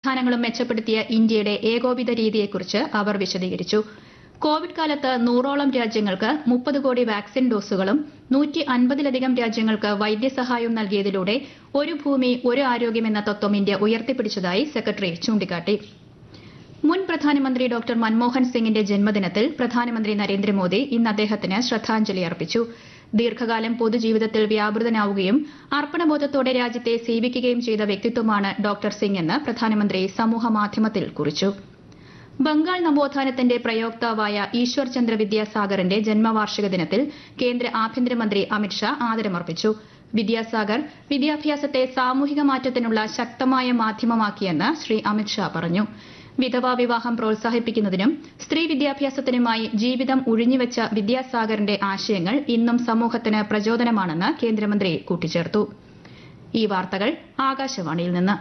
സംവിധാനങ്ങളും മെച്ചപ്പെടുത്തിയ ഇന്ത്യയുടെ ഏകോപിത രീതിയെക്കുറിച്ച് അവർ വിശദീകരിച്ചു കോവിഡ് കാലത്ത് നൂറോളം രാജ്യങ്ങൾക്ക് മുപ്പത് കോടി വാക്സിൻ ഡോസുകളും നൂറ്റി അൻപതിലധികം രാജ്യങ്ങൾക്ക് വൈദ്യസഹായവും നൽകിയതിലൂടെ ഒരു ഭൂമി ഒരു ആരോഗ്യം എന്ന തത്വം ഇന്ത്യ ഉയർത്തിപ്പിടിച്ചതായി സെക്രട്ടറി ചൂണ്ടിക്കാട്ടി മുൻ പ്രധാനമന്ത്രി ഡോക്ടർ മൻമോഹൻ സിംഗിന്റെ ജന്മദിനത്തിൽ പ്രധാനമന്ത്രി നരേന്ദ്രമോദി ഇന്ന് അദ്ദേഹത്തിന് ശ്രദ്ധാഞ്ജലി അർപ്പിച്ചു ദീർഘകാലം പൊതുജീവിതത്തിൽ വ്യാപൃതനാവുകയും അർപ്പണബോധത്തോടെ രാജ്യത്തെ സേവിക്കുകയും ചെയ്ത വ്യക്തിത്വമാണ് ഡോക്ടർ സിംഗ് എന്ന് പ്രധാനമന്ത്രി സമൂഹമാധ്യമത്തിൽ കുറിച്ചു ബംഗാൾ നവോത്ഥാനത്തിന്റെ പ്രയോക്താവായ ഈശ്വർ ചന്ദ്ര വിദ്യാസാഗറിന്റെ ജന്മവാർഷിക ദിനത്തിൽ കേന്ദ്ര ആഭ്യന്തരമന്ത്രി അമിത്ഷാ ആദരമർപ്പിച്ചു വിദ്യാസാഗർ വിദ്യാഭ്യാസത്തെ സാമൂഹിക മാറ്റത്തിനുള്ള ശക്തമായ മാധ്യമമാക്കിയെന്ന് ശ്രീ അമിത്ഷാ പറഞ്ഞു വിധവാ വിവാഹം പ്രോത്സാഹിപ്പിക്കുന്നതിനും സ്ത്രീ വിദ്യാഭ്യാസത്തിനുമായി ജീവിതം ഉഴിഞ്ഞുവെച്ച വിദ്യാസാഗറിന്റെ ആശയങ്ങൾ ഇന്നും സമൂഹത്തിന് പ്രചോദനമാണെന്ന് കേന്ദ്രമന്ത്രി കൂട്ടിച്ചേർത്തു ഈ വാർത്തകൾ ആകാശവാണിയിൽ നിന്ന്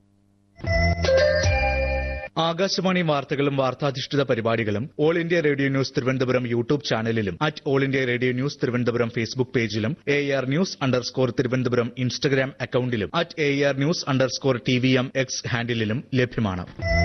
ആകാശവാണി വാർത്തകളും വാർത്താധിഷ്ഠിത പരിപാടികളും all India radio news Thiruvananthapuram YouTube ചാനലിലും at all India radio news Thiruvananthapuram Facebook പേജിലും A R news underscore Thiruvananthapuram Instagram അക്കൌണ്ടിലും at A R news underscore T V M X ഹാൻഡിലും ലഭ്യമാണ്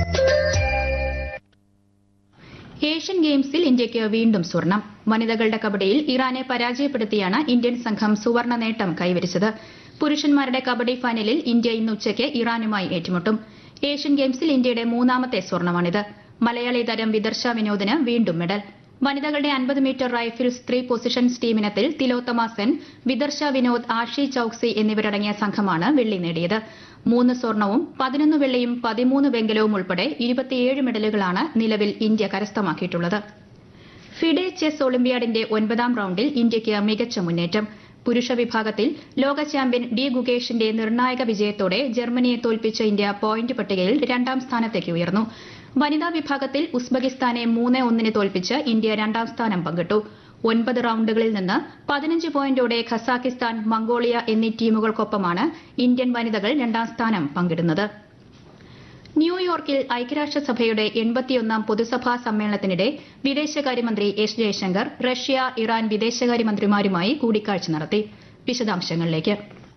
ഏഷ്യൻ ഗെയിംസിൽ ഇന്ത്യയ്ക്ക് വീണ്ടും സ്വർണം വനിതകളുടെ കബഡിയിൽ ഇറാനെ പരാജയപ്പെടുത്തിയാണ് ഇന്ത്യൻ സംഘം സുവർണ നേട്ടം കൈവരിച്ചത് പുരുഷന്മാരുടെ കബഡി ഫൈനലിൽ ഇന്ത്യ ഇന്ന് ഉച്ചയ്ക്ക് ഇറാനുമായി ഏറ്റുമുട്ടും ഏഷ്യൻ ഗെയിംസിൽ ഇന്ത്യയുടെ മൂന്നാമത്തെ സ്വർണമാണിത് മലയാളി താരം വിദർശ വിനോദിന് വീണ്ടും മെഡൽ വനിതകളുടെ അൻപത് മീറ്റർ റൈഫിൾസ് ത്രീ പൊസിഷൻസ് ടീമിനത്തിൽ തിലോത്തമ സെൻ വിദർശ വിനോദ് ആഷി ചൌക്സി എന്നിവരടങ്ങിയ സംഘമാണ് വെള്ളി നേടിയത് മൂന്ന് സ്വർണവും പതിനൊന്ന് വെള്ളിയും പതിമൂന്ന് വെങ്കലവും ഉൾപ്പെടെ ഇരുപത്തിയേഴ് മെഡലുകളാണ് നിലവിൽ ഇന്ത്യ കരസ്ഥമാക്കിയിട്ടുള്ളത് ഫിഡെ ചെസ് ഒളിമ്പ്യാഡിന്റെ ഒൻപതാം റൌണ്ടിൽ ഇന്ത്യയ്ക്ക് മികച്ച മുന്നേറ്റം പുരുഷ വിഭാഗത്തിൽ ലോക ചാമ്പ്യൻ ഡി ഗുകേഷിന്റെ നിർണായക വിജയത്തോടെ ജർമ്മനിയെ തോൽപ്പിച്ച ഇന്ത്യ പോയിന്റ് പട്ടികയിൽ രണ്ടാം സ്ഥാനത്തേക്ക് ഉയർന്നു വനിതാ വിഭാഗത്തിൽ ഉസ്ബെക്കിസ്ഥാനെ മൂന്ന് ഒന്നിന് തോൽപ്പിച്ച് ഇന്ത്യ രണ്ടാം സ്ഥാനം പങ്കിട്ടു ഒൻപത് റൌണ്ടുകളിൽ നിന്ന് പതിനഞ്ച് പോയിന്റോടെ ഖസാക്കിസ്ഥാൻ മംഗോളിയ എന്നീ ടീമുകൾക്കൊപ്പമാണ് ഇന്ത്യൻ വനിതകൾ രണ്ടാം സ്ഥാനം പങ്കിടുന്നത് ന്യൂയോർക്കിൽ ഐക്യരാഷ്ട്രസഭയുടെ എൺപത്തിയൊന്നാം പൊതുസഭാ സമ്മേളനത്തിനിടെ വിദേശകാര്യമന്ത്രി എസ് ജയശങ്കർ റഷ്യ ഇറാൻ വിദേശകാര്യമന്ത്രിമാരുമായി കൂടിക്കാഴ്ച നടത്തി വിശദാംശങ്ങളിലേക്ക്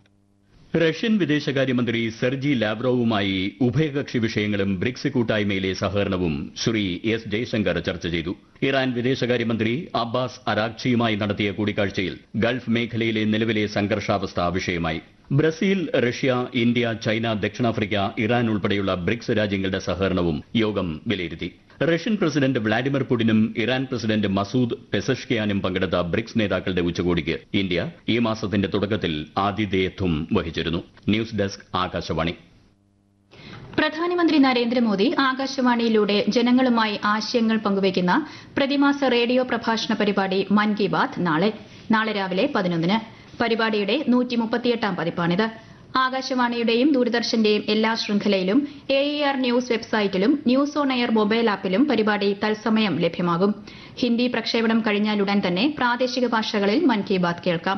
റഷ്യൻ വിദേശകാര്യമന്ത്രി സെർജി ലാവ്റോവുമായി ഉഭയകക്ഷി വിഷയങ്ങളും ബ്രിക്സ് കൂട്ടായ്മയിലെ സഹകരണവും ശ്രീ എസ് ജയശങ്കർ ചർച്ച ചെയ്തു ഇറാൻ വിദേശകാര്യമന്ത്രി അബ്ബാസ് അരാഗ്ചിയുമായി നടത്തിയ കൂടിക്കാഴ്ചയിൽ ഗൾഫ് മേഖലയിലെ നിലവിലെ സംഘർഷാവസ്ഥ വിഷയമായി ബ്രസീൽ റഷ്യ ഇന്ത്യ ചൈന ദക്ഷിണാഫ്രിക്ക ഇറാൻ ഉൾപ്പെടെയുള്ള ബ്രിക്സ് രാജ്യങ്ങളുടെ സഹകരണവും യോഗം വിലയിരുത്തി റഷ്യൻ പ്രസിഡന്റ് വ്ളാഡിമിർ പുടിനും ഇറാൻ പ്രസിഡന്റ് മസൂദ് പെസഷ്കിയാനും പങ്കെടുത്ത ബ്രിക്സ് നേതാക്കളുടെ ഉച്ചകോടിക്ക് ഇന്ത്യ ഈ മാസത്തിന്റെ തുടക്കത്തിൽ ആതിഥേയത്വം വഹിച്ചിരുന്നു ന്യൂസ് ഡെസ്ക് ആകാശവാണി പ്രധാനമന്ത്രി നരേന്ദ്രമോദി ആകാശവാണിയിലൂടെ ജനങ്ങളുമായി ആശയങ്ങൾ പങ്കുവയ്ക്കുന്ന പ്രതിമാസ റേഡിയോ പ്രഭാഷണ പരിപാടി മൻ കി ബാത് നാളെ നാളെ രാവിലെ പതിനൊന്നിന് പരിപാടിയുടെ നൂറ്റി മുപ്പത്തിയെട്ടാം പതിപ്പാണിത് ആകാശവാണിയുടെയും ദൂരദർശന്റെയും എല്ലാ ശൃംഖലയിലും എ ആർ ന്യൂസ് വെബ്സൈറ്റിലും ന്യൂസ് ഓൺ എയർ മൊബൈൽ ആപ്പിലും പരിപാടി തത്സമയം ലഭ്യമാകും ഹിന്ദി പ്രക്ഷേപണം കഴിഞ്ഞാലുടൻ തന്നെ പ്രാദേശിക ഭാഷകളിൽ മൻ കി ബാത് കേൾക്കാം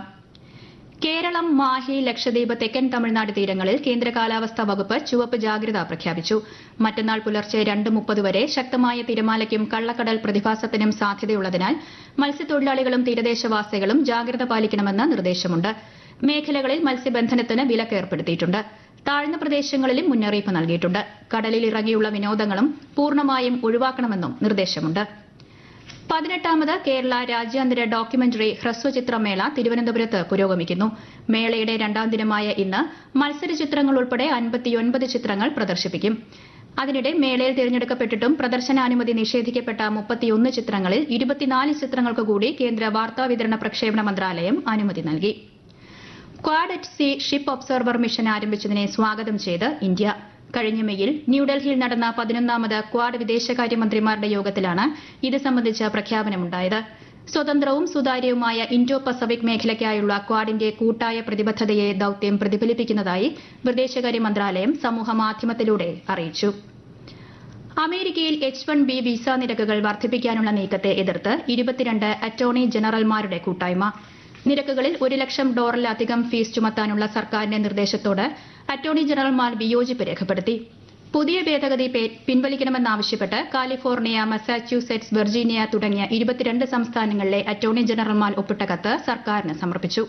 കേരളം മാഹി ലക്ഷദ്വീപ് തെക്കൻ തമിഴ്നാട് തീരങ്ങളിൽ കേന്ദ്ര കാലാവസ്ഥാ വകുപ്പ് ചുവപ്പ് ജാഗ്രത പ്രഖ്യാപിച്ചു മറ്റന്നാൾ പുലർച്ചെ രണ്ട് മുപ്പത് വരെ ശക്തമായ തിരമാലയ്ക്കും കള്ളക്കടൽ പ്രതിഭാസത്തിനും സാധ്യതയുള്ളതിനാൽ മത്സ്യത്തൊഴിലാളികളും തീരദേശവാസികളും ജാഗ്രത പാലിക്കണമെന്ന് നിർദ്ദേശമുണ്ട് മേഖലകളിൽ മത്സ്യബന്ധനത്തിന് വിലക്ക് ഏർപ്പെടുത്തിയിട്ടുണ്ട് താഴ്ന്ന പ്രദേശങ്ങളിലും മുന്നറിയിപ്പ് നൽകിയിട്ടുണ്ട് കടലിൽ ഇറങ്ങിയുള്ള വിനോദങ്ങളും പൂർണ്ണമായും ഒഴിവാക്കണമെന്നും നിർദ്ദേശമുണ്ട് പതിനെട്ടാമത് കേരള രാജ്യാന്തര ഡോക്യുമെന്ററി ഹ്രസ്വചിത്രമേള തിരുവനന്തപുരത്ത് പുരോഗമിക്കുന്നു മേളയുടെ രണ്ടാം ദിനമായ ഇന്ന് മത്സര ചിത്രങ്ങൾ ഉൾപ്പെടെ അൻപത്തിയൊൻപത് ചിത്രങ്ങൾ പ്രദർശിപ്പിക്കും അതിനിടെ മേളയിൽ തിരഞ്ഞെടുക്കപ്പെട്ടിട്ടും പ്രദർശനാനുമതി നിഷേധിക്കപ്പെട്ട മുപ്പത്തിയൊന്ന് ചിത്രങ്ങളിൽ ഇരുപത്തിനാല് ചിത്രങ്ങൾക്ക് കൂടി കേന്ദ്ര വാർത്താവിതരണ പ്രക്ഷേപണ മന്ത്രാലയം അനുമതി നൽകി Quad at sea ship observer mission ആരംഭിച്ചതിനെ സ്വാഗതം ചെയ്ത് ഇന്ത്യ കഴിഞ്ഞ മെയ്യിൽ ന്യൂഡൽഹിയിൽ നടന്ന പതിനൊന്നാമത് ക്വാഡ് വിദേശകാര്യമന്ത്രിമാരുടെ യോഗത്തിലാണ് ഇത് സംബന്ധിച്ച പ്രഖ്യാപനമുണ്ടായത് സ്വതന്ത്രവും സുതാര്യവുമായ ഇൻഡോ പസഫിക് മേഖലയ്ക്കായുള്ള ക്വാഡിന്റെ കൂട്ടായ പ്രതിബദ്ധതയെ ദൌത്യം പ്രതിഫലിപ്പിക്കുന്നതായി വിദേശകാര്യ മന്ത്രാലയം സമൂഹമാധ്യമത്തിലൂടെ അറിയിച്ചു അമേരിക്കയിൽ എച്ച് വൺ ബി വിസ നിരക്കുകൾ വർദ്ധിപ്പിക്കാനുള്ള നീക്കത്തെ എതിർത്ത് ഇരുപത്തിരണ്ട് അറ്റോർണി ജനറൽമാരുടെ കൂട്ടായ്മ നിരക്കുകളിൽ ഒരു ലക്ഷം ഡോളറിലധികം ഫീസ് ചുമത്താനുള്ള സർക്കാരിന്റെ നിർദ്ദേശത്തോട് അറ്റോർണി ജനറൽമാർ വിയോജിപ്പ് രേഖപ്പെടുത്തി പുതിയ ഭേദഗതി പേ- പിൻവലിക്കണമെന്നാവശ്യപ്പെട്ട് കാലിഫോർണിയ മസാച്യൂസെറ്റ്സ് വെർജീനിയ തുടങ്ങിയ ഇരുപത്തിരണ്ട് സംസ്ഥാനങ്ങളിലെ അറ്റോർണി ജനറൽമാർ ഒപ്പിട്ട കത്ത് സർക്കാരിന് സമർപ്പിച്ചു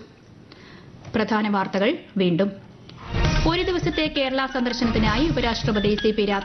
പ്രധാന വാർത്തകൾ വീണ്ടും ഒരു ദിവസത്തെ കേരള സന്ദർശനത്തിനായി ഉപരാഷ്ട്രപതി സി പി രാധാകൃഷ്ണൻ